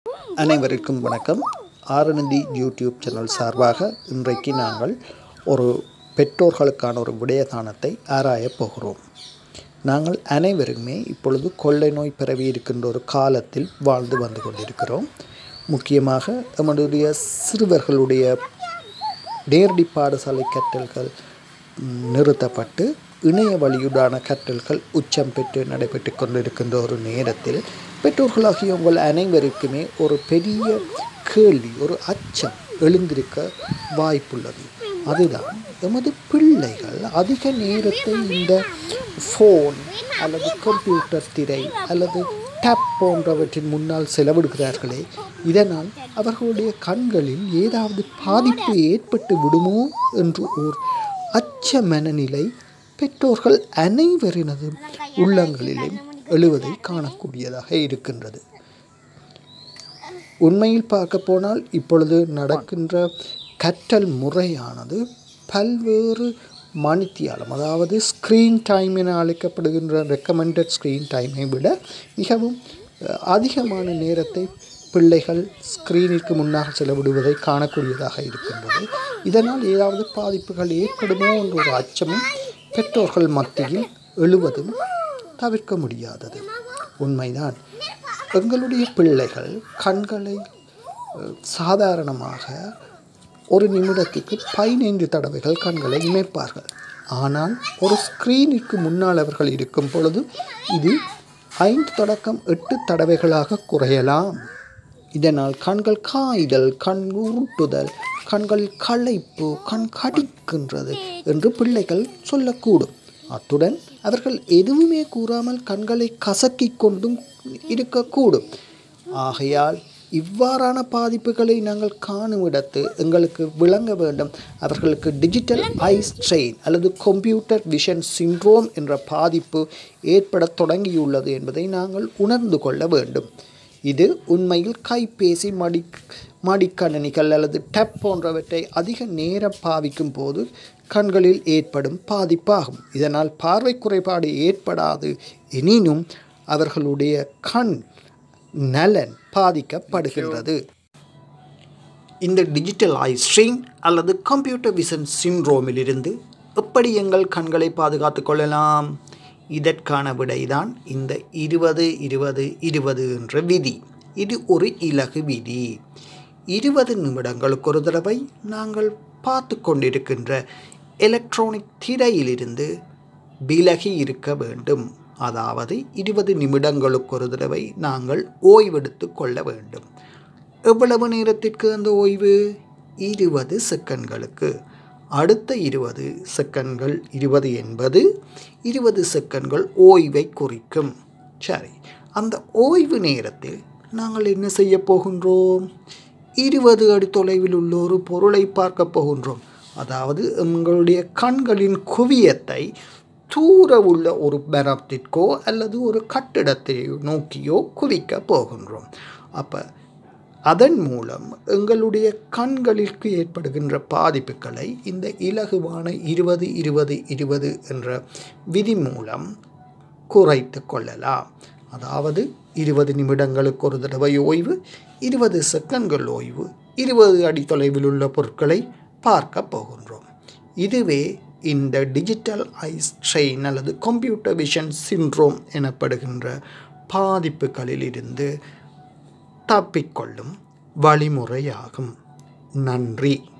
அனைவருக்கும் வணக்கம் ஆரநந்தி YouTube channel சார்பாக இன்றைக்கு நாங்கள் ஒரு பெற்றோர்களுக்கான ஒரு விடயதானத்தை ஆராயப் போகிறோம் நாங்கள் அனைவருமே இப்பொழுது கொள்ளை நோய் பரவி இருக்கின்ற ஒரு காலத்தில் வாழ்ந்து வந்து கொண்டிருக்கிறோம் முக்கியமாக நம்முடைய சிறுவர்களுடைய நேரடி பாடசாலை கற்றல்கள் ம், நிறுத்தப்பட்டு இணைய வழியுடான கற்றல்கள் உச்சம் பெற்று நடைபெற்று கொண்டிருக்கின்ற ஒரு நேரத்தில் பெற்றோர்களாகிய உங்கள் அனைவருக்குமே ஒரு பெரிய கேள்வி ஒரு அச்சம் எழுந்திருக்க வாய்ப்புள்ளது அதுதான் எமது பிள்ளைகள் அதிக நேரத்தை இந்த ஃபோன் அல்லது கம்ப்யூட்டர் திரை அல்லது டேப் போன்றவற்றின் முன்னால் செலவிடுகிறார்களே இதனால் அவர்களுடைய கண்களில் ஏதாவது பாதிப்பு ஏற்பட்டு விடுமோ என்று ஓர் அச்ச மனநிலை பெற்றோர்கள் அனைவரினது உள்ளங்களிலும் எழுவதை காணக்கூடியதாக இருக்கின்றது உண்மையில் பார்க்க போனால் இப்பொழுது நடக்கின்ற கற்றல் முறையானது பல்வேறு மணித்தியாலம் அதாவது ஸ்க்ரீன் டைம் என அழைக்கப்படுகின்ற ரெக்கமெண்டட் ஸ்க்ரீன் டைமை விட மிகவும் அஹ், அதிகமான நேரத்தை பிள்ளைகள் ஸ்க்ரீனிற்கு முன்னாக செலவிடுவதை காணக்கூடியதாக இருக்கின்றது இதனால் ஏதாவது பாதிப்புகள் ஏற்படுமோ என்ற ஒரு அச்சமும் பெற்றோர்கள் மத்தியில் எழுவதும் தவிர்க்க முடியாதது உண்மைதான் எங்களுடைய பிள்ளைகள் கண்களை அஹ், சாதாரணமாக ஒரு நிமிடத்துக்கு பதினைந்து தடவைகள் கண்களை இமைப்பார்கள் ஆனால் ஒரு ஸ்க்ரீனுக்கு முன்னால் அவர்கள் இருக்கும் பொழுது இது ஐந்து தொடக்கம் எட்டு தடவைகளாக குறையலாம் இதனால் கண்கள் காய்தல் கண் உருட்டுதல் கண்கள் களைப்பு கண் கடிக்கின்றது என்று பிள்ளைகள் சொல்லக்கூடும் அத்துடன் அவர்கள் எதுவுமே கூறாமல் கண்களை கசக்கிக் கொண்டும் இருக்கக்கூடும் ஆகையால் இவ்வாறான பாதிப்புகளை நாங்கள் காணும் இடத்து எங்களுக்கு விளங்க வேண்டும் அவர்களுக்கு டிஜிட்டல் ஐ ஸ்ட்ரெயின் அல்லது கம்ப்யூட்டர் விஷன் சிண்ட்ரோம் என்ற பாதிப்பு ஏற்படத் தொடங்கியுள்ளது என்பதை நாங்கள் உணர்ந்து கொள்ள வேண்டும் இது உண்மையில் கைபேசி மடி மடிக்கணினிகள் அல்லது டேப் போன்றவற்றை அதிக நேரம் பாவிக்கும் போது கண்களில் ஏற்படும் பாதிப்பாகும் இதனால் பார்வை குறைபாடு ஏற்படாது எனினும் அவர்களுடைய கண் நலன் பாதிக்கப்படுகின்றது இந்த டிஜிட்டல் ஐ ஸ்ட்ரெயின் அல்லது கம்ப்யூட்டர் விஷன் சிண்ட்ரோமிலிருந்து எப்படி எங்கள் கண்களை பாதுகாத்து கொள்ளலாம் இதற்கான விடைதான் இந்த இருபது இருபது இருபது என்ற விதி இது ஒரு இலகு விதி இருபது நிமிடங்களுக்கு ஒரு தடவை நாங்கள் பார்த்து கொண்டிருக்கின்ற எலக்ட்ரானிக் திரையிலிருந்து விலகி இருக்க வேண்டும் அதாவது இருபது நிமிடங்களுக்கு ஒரு தடவை நாங்கள் ஓய்வெடுத்து கொள்ள வேண்டும் எவ்வளவு நேரத்திற்கு அந்த ஓய்வு இருபது செகண்ட்களுக்கு அடுத்த இருபது செகண்ட்கள் இருபது என்பது இருபது செகண்ட்கள் ஓய்வை குறிக்கும் சரி அந்த ஓய்வு நேரத்தில் நாங்கள் என்ன செய்ய போகின்றோம் இருபது அடி தொலைவில் உள்ள ஒரு பொருளை பார்க்க போகின்றோம் அதாவது எங்களுடைய கண்களின் குவியத்தை தூர உள்ள ஒரு மரத்திற்கோ அல்லது ஒரு கட்டிடத்தை நோக்கியோ குவிக்க போகின்றோம் அப்போ அதன் மூலம் எங்களுடைய கண்களிற்கு ஏற்படுகின்ற பாதிப்புகளை இந்த இலகுவான இருபது இருபது இருபது என்ற விதி மூலம் குறைத்து கொள்ளலாம் அதாவது இருபது நிமிடங்களுக்கு ஒரு தடவை ஓய்வு இருபது செகண்ட்கள் ஓய்வு இருபது அடி தொலைவில் உள்ள பொருட்களை பார்க்க போகின்றோம் இதுவே இந்த டிஜிட்டல் ஐ ஸ்ட்ரெயின் அல்லது கம்ப்யூட்டர் விஷன் சிண்ட்ரோம் எனப்படுகின்ற பாதிப்புகளிலிருந்து தப்பிக்கொள்ளும் வழிமுறையாகும் நன்றி